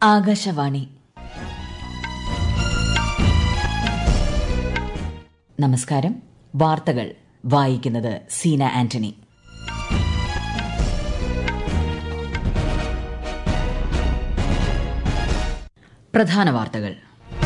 ആകാശവാണി നമസ്കാരം വാർത്തകൾ വായിക്കുന്നത് സീന ആന്റണി പ്രധാന വാർത്തകൾ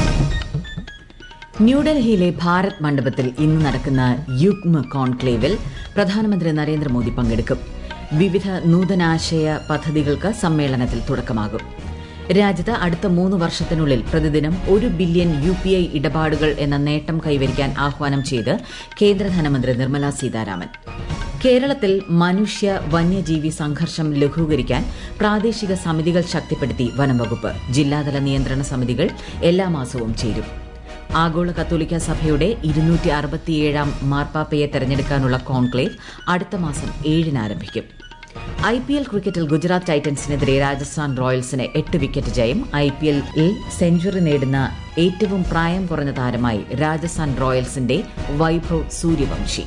ന്യൂഡൽഹിയിലെ ഭാരത് മണ്ഡപത്തിൽ ഇന്ന് നടക്കുന്ന യുഗ്മ കോൺക്ലേവിൽ പ്രധാനമന്ത്രി നരേന്ദ്രമോദി പങ്കെടുക്കും വിവിധ നൂതനാശയ പദ്ധതികൾക്ക് സമ്മേളനത്തിൽ തുടക്കമാകും രാജ്യത്ത് അടുത്ത മൂന്ന് വർഷത്തിനുള്ളിൽ പ്രതിദിനം ഒരു ബില്യൺ യു പി ഐ ഇടപാടുകൾ എന്ന നേട്ടം കൈവരിക്കാൻ ആഹ്വാനം ചെയ്ത് കേന്ദ്ര ധനമന്ത്രി നിർമ്മല സീതാരാമൻ കേരളത്തിൽ മനുഷ്യ വന്യജീവി സംഘർഷം ലഘൂകരിക്കാൻ പ്രാദേശിക സമിതികൾ ശക്തിപ്പെടുത്തി വനംവകുപ്പ് ജില്ലാതല നിയന്ത്രണ സമിതികൾ എല്ലാ മാസവും ചേരും ആഗോള കത്തോലിക്ക സഭയുടെ ഇരുന്നൂറ്റി അറുപത്തിയേഴാം മാർപ്പാപ്പയെ തെരഞ്ഞെടുക്കാനുള്ള കോൺക്ലേവ് അടുത്ത മാസം ഏഴിന് ആരംഭിക്കും ഐ പി എൽ ക്രിക്കറ്റിൽ ഗുജറാത്ത് ടൈറ്റൻസിനെതിരെ രാജസ്ഥാൻ റോയൽസിന് എട്ട് വിക്കറ്റ് ജയം ഐ പി എല്ലിൽ സെഞ്ചുറി നേടുന്ന ഏറ്റവും പ്രായം കുറഞ്ഞ താരമായി രാജസ്ഥാൻ റോയൽസിന്റെ വൈഭവ് സൂര്യവംശി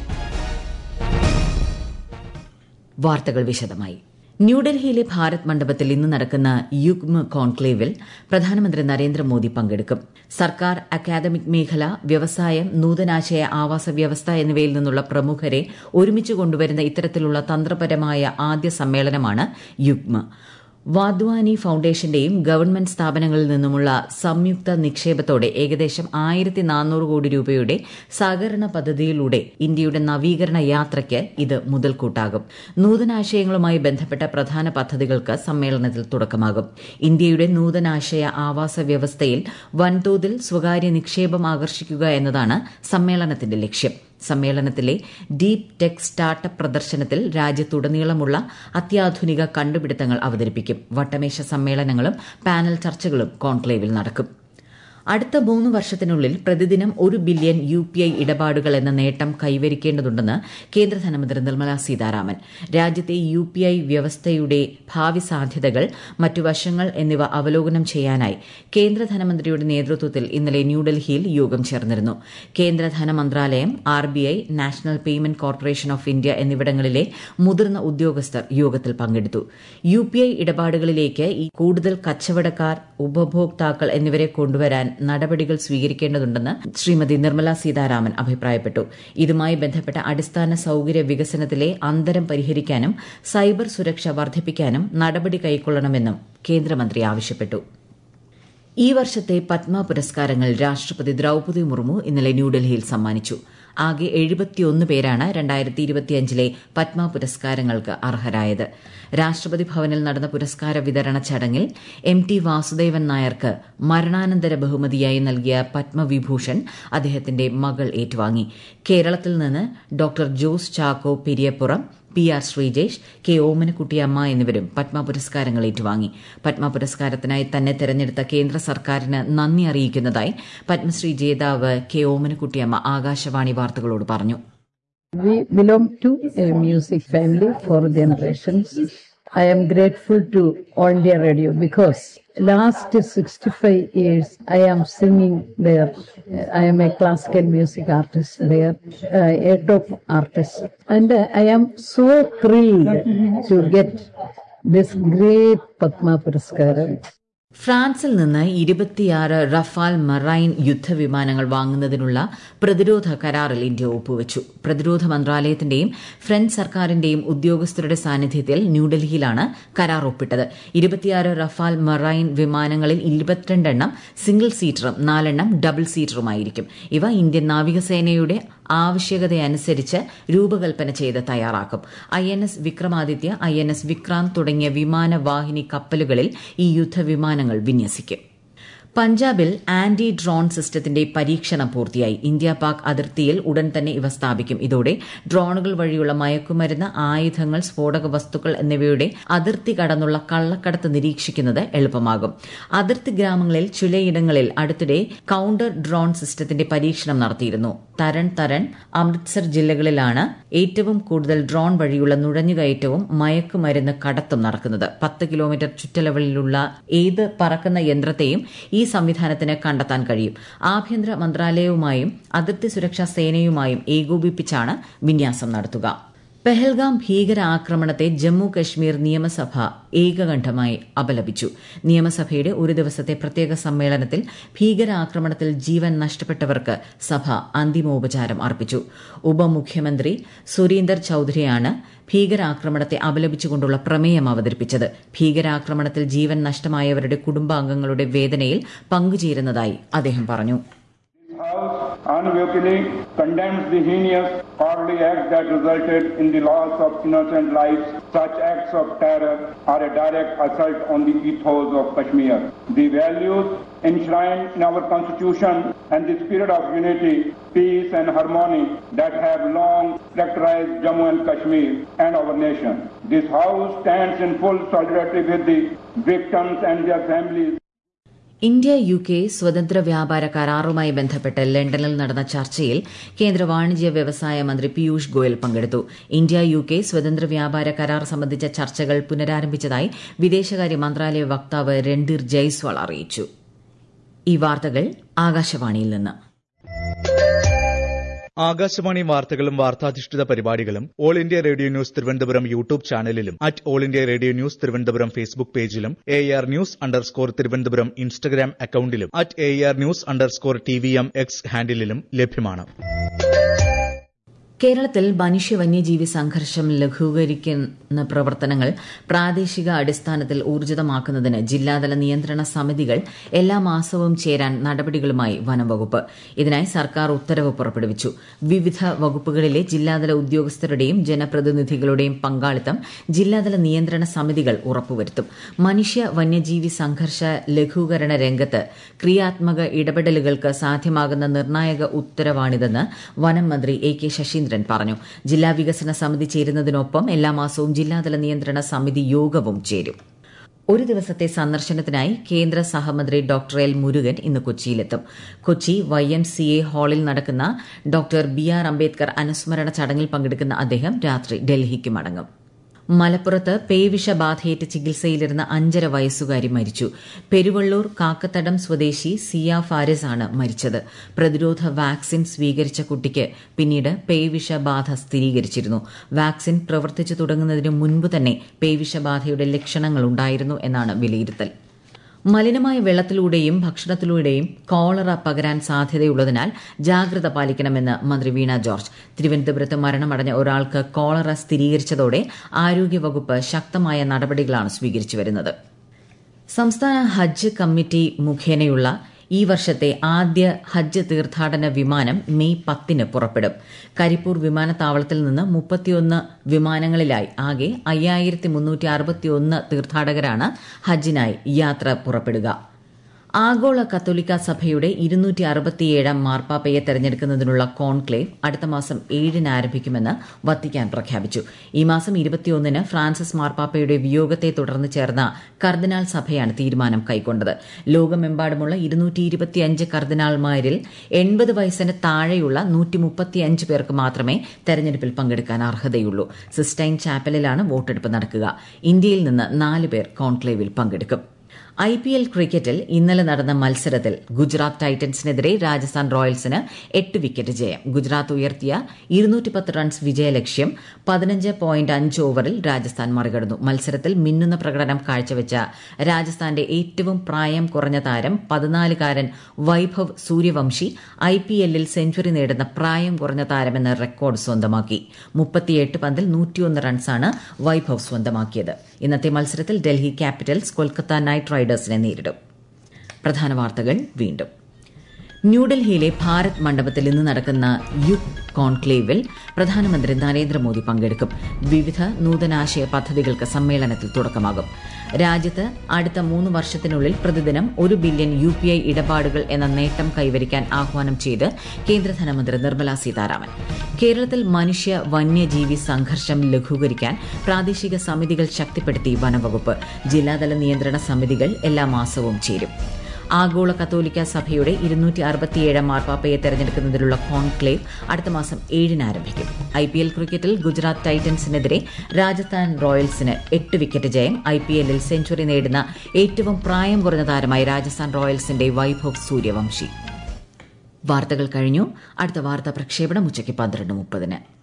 വാർത്തകൾ വിശദമായി ന്യൂഡൽഹിയിലെ ഭാരത് മണ്ഡപത്തിൽ ഇന്ന് നടക്കുന്ന യുഗ്മ കോൺക്ലേവിൽ പ്രധാനമന്ത്രി നരേന്ദ്രമോദി പങ്കെടുക്കും സർക്കാർ അക്കാദമിക് മേഖല വ്യവസായം നൂതനാശയ ആവാസ വ്യവസ്ഥ എന്നിവയിൽ നിന്നുള്ള പ്രമുഖരെ ഒരുമിച്ച് കൊണ്ടുവരുന്ന ഇത്തരത്തിലുള്ള തന്ത്രപരമായ ആദ്യ സമ്മേളനമാണ് യുഗ്മ വാദ്വാനി ഫൌണ്ടേഷന്റെയും ഗവൺമെന്റ് സ്ഥാപനങ്ങളിൽ നിന്നുമുള്ള സംയുക്ത നിക്ഷേപത്തോടെ ഏകദേശം ആയിരത്തി നാനൂറ് കോടി രൂപയുടെ സഹകരണ പദ്ധതിയിലൂടെ ഇന്ത്യയുടെ നവീകരണ യാത്രയ്ക്ക് ഇത് മുതൽക്കൂട്ടാകും നൂതനാശയങ്ങളുമായി ബന്ധപ്പെട്ട പ്രധാന പദ്ധതികൾക്ക് സമ്മേളനത്തിൽ തുടക്കമാകും ഇന്ത്യയുടെ നൂതനാശയ ആവാസ വ്യവസ്ഥയിൽ വൻതോതിൽ സ്വകാര്യ നിക്ഷേപം ആകർഷിക്കുക എന്നതാണ് സമ്മേളനത്തിന്റെ ലക്ഷ്യം സമ്മേളനത്തിലെ ഡീപ് ടെക് സ്റ്റാർട്ടപ്പ് പ്രദർശനത്തിൽ രാജ്യത്തുടനീളമുള്ള അത്യാധുനിക കണ്ടുപിടുത്തങ്ങൾ അവതരിപ്പിക്കും വട്ടമേശ സമ്മേളനങ്ങളും പാനൽ ചർച്ചകളും കോൺക്ലേവിൽ നടക്കും അടുത്ത മൂന്ന് വർഷത്തിനുള്ളിൽ പ്രതിദിനം ഒരു ബില്യൺ യു പി ഐ ഇടപാടുകൾ എന്ന നേട്ടം കൈവരിക്കേണ്ടതുണ്ടെന്ന് കേന്ദ്ര ധനമന്ത്രി നിർമ്മല സീതാരാമൻ രാജ്യത്തെ യു പി ഐ വ്യവസ്ഥയുടെ ഭാവി സാധ്യതകൾ മറ്റു വശങ്ങൾ എന്നിവ അവലോകനം ചെയ്യാനായി കേന്ദ്ര ധനമന്ത്രിയുടെ നേതൃത്വത്തിൽ ഇന്നലെ ന്യൂഡൽഹിയിൽ യോഗം ചേർന്നിരുന്നു കേന്ദ്ര ധനമന്ത്രാലയം R B I National Payment Corporation of India എന്നിവിടങ്ങളിലെ മുതിർന്ന ഉദ്യോഗസ്ഥർ യോഗത്തിൽ പങ്കെടുത്തു യു പി ഐ ഇടപാടുകളിലേക്ക് കൂടുതൽ കച്ചവടക്കാർ ഉപഭോക്താക്കൾ എന്നിവരെ കൊണ്ടുവരാൻ നടപടികൾ സ്വീകരിക്കേണ്ടതുണ്ടെന്ന് ശ്രീമതി നിർമ്മല സീതാരാമൻ അഭിപ്രായപ്പെട്ടു ഇതുമായി ബന്ധപ്പെട്ട അടിസ്ഥാന സൌകര്യ വികസനത്തിലെ അന്തരം പരിഹരിക്കാനും സൈബർ സുരക്ഷ വർദ്ധിപ്പിക്കാനും നടപടി കൈക്കൊള്ളണമെന്നും കേന്ദ്രമന്ത്രി ആവശ്യപ്പെട്ടു ഈ വർഷത്തെ പത്മ പുരസ്കാരങ്ങൾ രാഷ്ട്രപതി ദ്രൌപദി മുർമു ഇന്നലെ ന്യൂഡൽഹിയിൽ സമ്മാനിച്ചു ആകെ എഴുപത്തിയൊന്ന് പേരാണ് രണ്ടായിരത്തി ഇരുപത്തിയഞ്ചിലെ പത്മ പുരസ്കാരങ്ങൾക്ക് അർഹരായത് രാഷ്ട്രപതി ഭവനിൽ നടന്ന പുരസ്കാര വിതരണ ചടങ്ങിൽ എം ടി വാസുദേവൻ നായർക്ക് മരണാനന്തര ബഹുമതിയായി നൽകിയ പത്മവിഭൂഷൺ അദ്ദേഹത്തിന്റെ മകൾ ഏറ്റുവാങ്ങി കേരളത്തിൽ നിന്ന് doctor Jose Chacko Periyappuram P R Sreejesh K Omanakuttyamma എന്നിവരും പത്മ പുരസ്കാരങ്ങൾ ഏറ്റുവാങ്ങി പത്മ പുരസ്കാരത്തിനായി തന്നെ തെരഞ്ഞെടുത്ത കേന്ദ്ര സർക്കാരിന് നന്ദി അറിയിക്കുന്നതായി പത്മശ്രീ ജേതാവ് കെ ഓമനക്കുട്ടിയമ്മ ആകാശവാണി വാർത്തകളോട് പറഞ്ഞു We belong to a music family for generations. I am grateful to All India Radio because last 65 years I am singing there. I am a classical music artist there, uh, a top artist. And uh, I am so thrilled to get this great Padma Puraskaram. ഫ്രാൻസിൽ നിന്ന് ഇരുപത്തിയാറ് Rafale marine യുദ്ധവിമാനങ്ങൾ വാങ്ങുന്നതിനുള്ള പ്രതിരോധ കരാറിൽ India ഒപ്പുവച്ചു പ്രതിരോധ മന്ത്രാലയത്തിന്റെയും French സർക്കാരിന്റെയും ഉദ്യോഗസ്ഥരുടെ സാന്നിധ്യത്തിൽ ന്യൂഡൽഹിയിലാണ് കരാർ ഒപ്പിട്ടത് ഇരുപത്തിയാറ് റഫാൽ മറൈൻ വിമാനങ്ങളിൽ ഇരുപത്തിരണ്ടെണ്ണം സിംഗിൾ സീറ്ററും നാലെണ്ണം ഡബിൾ സീറ്ററുമായിരിക്കും ഇവ ഇന്ത്യൻ നാവികസേനയുടെ ആവശ്യകതയനുസരിച്ച് രൂപകൽപ്പന ചെയ്ത് തയ്യാറാക്കും I N S Vikramaditya I N S Vikrant തുടങ്ങിയ വിമാനവാഹിനി കപ്പലുകളിൽ ഈ യുദ്ധവിമാനങ്ങൾ വിന്യസിക്കും പഞ്ചാബിൽ ആന്റി ഡ്രോൺ സിസ്റ്റത്തിന്റെ പരീക്ഷണം പൂർത്തിയായി ഇന്ത്യ പാക് അതിർത്തിയിൽ ഉടൻ തന്നെ ഇവ സ്ഥാപിക്കും ഇതോടെ ഡ്രോണുകൾ വഴിയുള്ള മയക്കുമരുന്ന് ആയുധങ്ങൾ സ്ഫോടക വസ്തുക്കൾ എന്നിവയുടെ അതിർത്തി കടന്നുള്ള കള്ളക്കടത്ത് നിരീക്ഷിക്കുന്നത് എളുപ്പമാകും അതിർത്തി ഗ്രാമങ്ങളിൽ ചിലയിടങ്ങളിൽ അടുത്തിടെ കൌണ്ടർ ഡ്രോൺ സിസ്റ്റത്തിന്റെ പരീക്ഷണം നടത്തിയിരുന്നു തരൺ തരൺ അമൃത്സർ ജില്ലകളിലാണ് ഏറ്റവും കൂടുതൽ ഡ്രോൺ വഴിയുള്ള നുഴഞ്ഞുകയറ്റവും മയക്കുമരുന്ന് കടത്തും നടക്കുന്നത് പത്ത് കിലോമീറ്റർ ചുറ്റളവിലുള്ള ഏത് പറക്കുന്ന യന്ത്രത്തെയും ഈ സംവിധാനത്തിന് കണ്ടെത്താൻ കഴിയും ആഭ്യന്തര മന്ത്രാലയവുമായും അതിർത്തി സുരക്ഷാ സേനയുമായും ഏകോപിപ്പിച്ചാണ് വിന്യാസം നടത്തുക പെഹൽഗാം ഭീകരാക്രമണത്തെ ജമ്മു കശ്മീർ നിയമസഭ ഏകകണ്ഠമായി അപലപിച്ചു നിയമസഭയുടെ ഒരു ദിവസത്തെ പ്രത്യേക സമ്മേളനത്തിൽ ഭീകരാക്രമണത്തിൽ ജീവൻ നഷ്ടപ്പെട്ടവർക്ക് സഭ അന്തിമോപചാരം അർപ്പിച്ചു ഉപമുഖ്യമന്ത്രി സുരീന്ദർ ചൌധരിയാണ് ഭീകരാക്രമണത്തെ അപലപിച്ചുകൊണ്ടുള്ള പ്രമേയം അവതരിപ്പിച്ചത് ഭീകരാക്രമണത്തിൽ ജീവൻ നഷ്ടമായവരുടെ കുടുംബാംഗങ്ങളുടെ വേദനയിൽ പങ്കുചേരുന്നതായി അദ്ദേഹം പറഞ്ഞു House unequivocally condemns the heinous, cowardly act that resulted in the loss of innocent lives. Such acts of terror are a direct assault on the ethos of Kashmir. The values enshrined in our constitution and the spirit of unity, peace and harmony that have long characterized Jammu and Kashmir and our nation. This House stands in full solidarity with the victims and their families. India U K സ്വതന്ത്ര വ്യാപാര കരാറുമായി ബന്ധപ്പെട്ട് ലണ്ടനിൽ നടന്ന ചർച്ചയിൽ കേന്ദ്ര വാണിജ്യ വ്യവസായ മന്ത്രി പീയൂഷ് ഗോയൽ പങ്കെടുത്തു ഇന്ത്യ യു കെ സ്വതന്ത്ര വ്യാപാര കരാർ സംബന്ധിച്ച ചർച്ചകൾ പുനരാരംഭിച്ചതായി വിദേശകാര്യ മന്ത്രാലയ വക്താവ് രൺധീർ ജയ്സ്വാൾ അറിയിച്ചു ഈ വാർത്തകൾ ആകാശവാണിയിൽ നിന്ന് ആകാശവാണി വാർത്തകളും വാർത്താധിഷ്ഠിത പരിപാടികളും All India Radio News Thiruvananthapuram YouTube ചാനലിലും at All India Radio News Thiruvananthapuram Facebook പേജിലും A R news underscore Thiruvananthapuram Instagram അക്കൌണ്ടിലും at A R news underscore T V M X ഹാൻഡിലും ലഭ്യമാണ് കേരളത്തിൽ മനുഷ്യ വന്യജീവി സംഘർഷം ലഘൂകരിക്കുന്ന പ്രവർത്തനങ്ങൾ പ്രാദേശിക അടിസ്ഥാനത്തിൽ ഊർജിതമാക്കുന്നതിന് ജില്ലാതല നിയന്ത്രണ സമിതികൾ എല്ലാ മാസവും ചേരാൻ നടപടികളുമായി വനംവകുപ്പ് ഇതിനായി സർക്കാർ ഉത്തരവ് പുറപ്പെടുവിച്ചു വിവിധ വകുപ്പുകളിലെ ജില്ലാതല ഉദ്യോഗസ്ഥരുടെയും ജനപ്രതിനിധികളുടെയും പങ്കാളിത്തം ജില്ലാതല നിയന്ത്രണ സമിതികൾ ഉറപ്പുവരുത്തും മനുഷ്യ വന്യജീവി സംഘർഷ ലഘൂകരണ രംഗത്ത് ക്രിയാത്മക ഇടപെടലുകൾക്ക് സാധ്യമാകുന്ന നിർണായക ഉത്തരവാണിതെന്ന് വനം മന്ത്രി എ കെ ശശീന്ദ്രൻ പറഞ്ഞു ജില്ലാ വികസന സമിതി ചേരുന്നതിനൊപ്പം എല്ലാ മാസവും ജില്ലാതല നിയന്ത്രണ സമിതി യോഗവും ചേരും ഒരു ദിവസത്തെ സന്ദർശനത്തിനായി കേന്ദ്ര സഹമന്ത്രി ഡോക്ടർ എൽ മുരുകൻ ഇന്ന് കൊച്ചിയിലെത്തും Kochi Y M C A ഹാളിൽ നടക്കുന്ന ഡോക്ടർ ബി ആർ അംബേദ്കർ അനുസ്മരണ ചടങ്ങിൽ പങ്കെടുക്കുന്ന അദ്ദേഹം രാത്രി ഡൽഹിക്ക് മടങ്ങും മലപ്പുറത്ത് പേവിഷബാധയേറ്റ് ചികിത്സയിലിരുന്ന അഞ്ചര വയസ്സുകാരി മരിച്ചു പെരുവള്ളൂർ കാക്കത്തടം സ്വദേശി സിയ ഫാരിസ് ആണ് മരിച്ചത് പ്രതിരോധ വാക്സിൻ സ്വീകരിച്ച കുട്ടിക്ക് പിന്നീട് പേവിഷബാധ സ്ഥിരീകരിച്ചിരുന്നു വാക്സിൻ പ്രവർത്തിച്ചു തുടങ്ങുന്നതിന് മുൻപ് തന്നെ പേവിഷബാധയുടെ ലക്ഷണങ്ങൾ ഉണ്ടായിരുന്നു എന്നാണ് വിലയിരുത്തൽ മലിനമായ വെള്ളത്തിലൂടെയും ഭക്ഷണത്തിലൂടെയും കോളറ പകരാൻ സാധ്യതയുള്ളതിനാൽ ജാഗ്രത പാലിക്കണമെന്ന് മന്ത്രി വീണ ജോർജ് തിരുവനന്തപുരത്ത് മരണമടഞ്ഞ ഒരാൾക്ക് കോളറ സ്ഥിരീകരിച്ചതോടെ ആരോഗ്യവകുപ്പ് ശക്തമായ നടപടികളാണ് സ്വീകരിച്ചു വരുന്നത് സംസ്ഥാന ഹജ്ജ് കമ്മിറ്റി മുഖേനയുള്ള ഈ വർഷത്തെ ആദ്യ ഹജ്ജ് തീർത്ഥാടന വിമാനം മെയ് പത്തിന് പുറപ്പെടും കരിപ്പൂർ വിമാനത്താവളത്തിൽ നിന്ന് മുപ്പത്തിയൊന്ന് വിമാനങ്ങളിലായി ആകെ അയ്യായിരത്തി മുന്നൂറ്റി അറുപത്തിയൊന്ന് തീർത്ഥാടകരാണ് ഹജ്ജിനായി യാത്ര പുറപ്പെടുക ആഗോള കത്തോലിക്ക സഭയുടെ ഇരുന്നൂറ്റി അറുപത്തിയേഴാം മാർപ്പാപ്പയെ തെരഞ്ഞെടുക്കുന്നതിനുള്ള കോൺക്ലേവ് അടുത്ത മാസം ഏഴിന് ആരംഭിക്കുമെന്ന് വത്തിക്കാൻ പ്രഖ്യാപിച്ചു ഈ മാസം ഇരുപത്തിയൊന്നിന് ഫ്രാൻസിസ് മാർപ്പാപ്പയുടെ വിയോഗത്തെ തുടർന്ന് ചേർന്ന കർദിനാൾ സഭയാണ് തീരുമാനം കൈക്കൊണ്ടത് ലോകമെമ്പാടുമുള്ള ഇരുന്നൂറ്റി ഇരുപത്തിയഞ്ച് കർദിനാൾമാരിൽ എൺപത് വയസ്സിന് താഴെയുള്ള നൂറ്റി മുപ്പത്തിയഞ്ച് പേർക്ക് മാത്രമേ തെരഞ്ഞെടുപ്പിൽ പങ്കെടുക്കാൻ അർഹതയുള്ളൂ സിസ്റ്റൈൻ ചാപ്പലിലാണ് വോട്ടെടുപ്പ് നടക്കുക ഇന്ത്യയിൽ നിന്ന് നാല് പേർ കോൺക്ലേവിൽ പങ്കെടുക്കും ഐ പി എൽ ക്രിക്കറ്റിൽ ഇന്നലെ നടന്ന മത്സരത്തിൽ ഗുജറാത്ത് ടൈറ്റൻസിനെതിരെ രാജസ്ഥാൻ റോയൽസിന് എട്ട് വിക്കറ്റ് ജയം ഗുജറാത്ത് ഉയർത്തിയ ഇരുന്നൂറ്റിപ്പത്ത് റൺസ് വിജയലക്ഷ്യം പതിനഞ്ച് പോയിന്റ് അഞ്ച് ഓവറിൽ രാജസ്ഥാൻ മറികടന്നു മത്സരത്തിൽ മിന്നുന്ന പ്രകടനം കാഴ്ചവെച്ച രാജസ്ഥാന്റെ ഏറ്റവും പ്രായം കുറഞ്ഞ താരം പതിനാലുകാരൻ വൈഭവ് സൂര്യവംശി ഐ പി എല്ലിൽ സെഞ്ചുറി നേടുന്ന പ്രായം കുറഞ്ഞ താരമെന്ന റെക്കോർഡ് സ്വന്തമാക്കി മുപ്പത്തിയെട്ട് പന്തിൽ നൂറ്റിയൊന്ന് റൺസാണ് വൈഭവ് സ്വന്തമാക്കിയത് ഇന്നത്തെ മത്സരത്തിൽ ഡൽഹി ക്യാപിറ്റൽസ് കൊൽക്കത്ത നൈറ്റ് റൈഡേഴ്സിനെ നേരിടും പ്രധാന വാർത്തകൾ വീണ്ടും ന്യൂഡൽഹിയിലെ ഭാരത് മണ്ഡപത്തിൽ ഇന്ന് നടക്കുന്ന യുഗ് കോൺക്ലേവിൽ പ്രധാനമന്ത്രി നരേന്ദ്രമോദി പങ്കെടുക്കും വിവിധ നൂതനാശയ പദ്ധതികൾക്ക് സമ്മേളനത്തിൽ തുടക്കമാകും രാജ്യത്ത് അടുത്ത മൂന്ന് വർഷത്തിനുള്ളിൽ പ്രതിദിനം ഒരു ബില്യൺ യു പി ഐ ഇടപാടുകൾ എന്ന നേട്ടം കൈവരിക്കാൻ ആഹ്വാനം ചെയ്ത് കേന്ദ്ര ധനമന്ത്രി നിർമ്മല സീതാരാമൻ കേരളത്തിൽ മനുഷ്യ വന്യജീവി സംഘർഷം ലഘൂകരിക്കാൻ പ്രാദേശിക സമിതികൾ ശക്തിപ്പെടുത്തി വനവകുപ്പ് ജില്ലാതല നിയന്ത്രണ സമിതികൾ എല്ലാ മാസവും ചേരും ആഗോള കത്തോലിക്ക സഭയുടെ ഇരുന്നൂറ്റി അറുപത്തിയേഴാം മാർപ്പാപ്പയെ തെരഞ്ഞെടുക്കുന്നതിനുള്ള കോൺക്ലേവ് അടുത്ത മാസം ഏഴിന് ആരംഭിക്കും ഐ പി എൽ ക്രിക്കറ്റിൽ ഗുജറാത്ത് ടൈറ്റൻസിനെതിരെ രാജസ്ഥാൻ റോയൽസിന് എട്ട് വിക്കറ്റ് ജയം ഐ പി എല്ലിൽ സെഞ്ചുറി നേടുന്ന ഏറ്റവും പ്രായം കുറഞ്ഞ താരമായി രാജസ്ഥാൻ റോയൽസിന്റെ വൈഭവ് സൂര്യവംശി വാർത്തകൾ കഴിഞ്ഞു അടുത്ത വാർത്താ പ്രക്ഷേപണം ഉച്ചയ്ക്ക് പന്ത്രണ്ട് മുപ്പതിന്